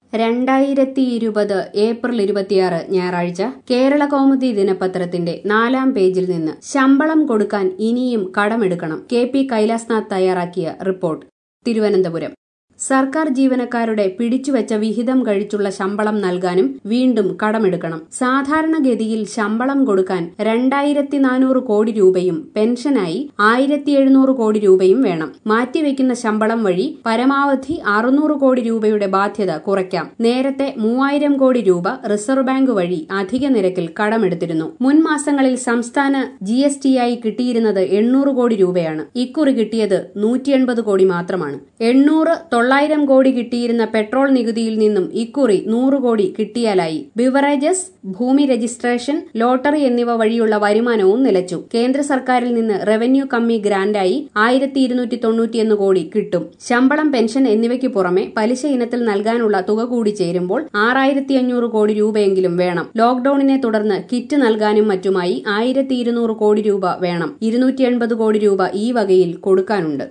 രണ്ടായിരത്തി ഇരുപത് ഏപ്രിൽ ഇരുപത്തിയാറ് ഞായറാഴ്ച കേരള കൗമുദി ദിനപത്രത്തിന്റെ നാലാം പേജിൽ നിന്ന് ശമ്പളം കൊടുക്കാൻ ഇനിയും കടമെടുക്കണം കെ പി കൈലാസ്നാഥ് തയ്യാറാക്കിയ റിപ്പോർട്ട് തിരുവനന്തപുരം സർക്കാർ ജീവനക്കാരുടെ പിടിച്ചുവെച്ച വിഹിതം കഴിച്ചുള്ള ശമ്പളം നൽകാനും വീണ്ടും കടമെടുക്കണം സാധാരണഗതിയിൽ ശമ്പളം കൊടുക്കാൻ രണ്ടായിരത്തി നാനൂറ് കോടി രൂപയും പെൻഷനായി ആയിരത്തി എഴുന്നൂറ് കോടി രൂപയും വേണം മാറ്റിവെക്കുന്ന ശമ്പളം വഴി പരമാവധി അറുന്നൂറ് കോടി രൂപയുടെ ബാധ്യത കുറയ്ക്കാം നേരത്തെ മൂവായിരം കോടി രൂപ റിസർവ് ബാങ്ക് വഴി അധിക നിരക്കിൽ കടമെടുത്തിരുന്നു മുൻ മാസങ്ങളിൽ സംസ്ഥാന ജി എസ് ടിയായി കിട്ടിയിരുന്നത് എണ്ണൂറ് കോടി രൂപയാണ് ഇക്കുറി കിട്ടിയത് നൂറ്റി എൺപത് കോടി മാത്രമാണ് എണ്ണൂറ് തൊള്ളായിരം കോടി കിട്ടിയിരുന്ന പെട്രോൾ നികുതിയിൽ നിന്നും ഇക്കുറി നൂറ് കോടി കിട്ടിയാലായി ബിവറേജസ് ഭൂമി രജിസ്ട്രേഷൻ ലോട്ടറി എന്നിവ വഴിയുള്ള വരുമാനവും നിലച്ചു കേന്ദ്ര സർക്കാരിൽ നിന്ന് റവന്യൂ കമ്മി ഗ്രാന്റായി ആയിരത്തി ഇരുന്നൂറ്റി തൊണ്ണൂറ്റിയൊന്ന് കോടി കിട്ടും ശമ്പളം പെൻഷൻ എന്നിവയ്ക്ക് പുറമെ പലിശ ഇനത്തിൽ നൽകാനുള്ള തുക കൂടി ചേരുമ്പോൾ ആറായിരത്തി അഞ്ഞൂറ് കോടി രൂപയെങ്കിലും വേണം ലോക്ഡൌണിനെ തുടർന്ന് കിറ്റ് നൽകാനും മറ്റുമായി ആയിരത്തി ഇരുന്നൂറ് കോടി രൂപ വേണം ഇരുന്നൂറ്റി എൺപത് കോടി രൂപ ഈ വകയിൽ കൊടുക്കാനുണ്ട്